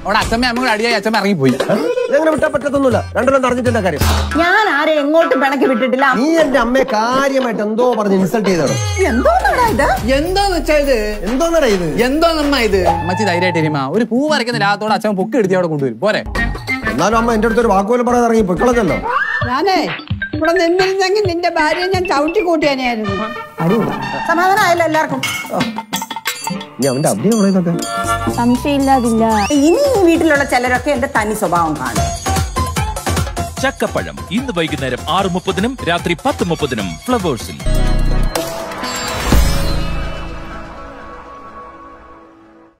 അവിടെ അച്ഛമ്മ അമ്മ കൂടെ അടിയായി അച്ഛമ്മ ഇറങ്ങിപ്പോയി ഇതെങ്ങനെ വിട്ടാ പറ്റത്തൊന്നുമില്ല രണ്ടെണ്ണം അറിഞ്ഞിട്ടില്ല കാര്യം ഞാൻ ആരെ എങ്ങോട്ടും പിണക്കി വിട്ടിട്ടില്ല നീ എന്റെ അമ്മയെ കാര്യമായിട്ട് എന്തോ പറഞ്ഞ് ഇൻസൾട്ട് ചെയ്തോ എന്തോന്നാടാ ഇത് എന്തോന്ന് വെച്ചാ ഇത് എന്തോന്നടാ ഇത് എന്തോന്നമ്മ ഇത് അമ്മച്ചി ധൈര്യമായിട്ട് ഇരിമ ഒരു പൂ വരയ്ക്കുന്ന രാത്തോടെ അച്ഛൻ പൊക്കി എടുത്തി അവിടെ കൊണ്ടുവരും പോരെ എന്നാലും അമ്മ എന്റെ അടുത്ത് ഒരു വാക്കുപോലും പറയാതെ ഇറങ്ങി പൊക്കളഞ്ഞല്ലോ ഞാനേ ഇവിടെ നിന്നിരുന്നെങ്കിൽ നിന്റെ ഭാര്യയെ ഞാൻ ചവിട്ടി കൂട്ടിയാനായിരുന്നു സമാധാനമായല്ലോ എല്ലാവർക്കും നീ അവന്റെ അഭിനയം ഇതൊക്കെ സംശയമില്ലാതില്ല ഇനി ഈ വീട്ടിലുള്ള ചിലരൊക്കെ എന്റെ തനി സ്വഭാവം കാണും ചക്കപ്പഴം ഇന്ന് വൈകുന്നേരം ആറ് മുപ്പതിനും രാത്രി പത്ത് മുപ്പതിനും ഫ്ലവേഴ്സിൽ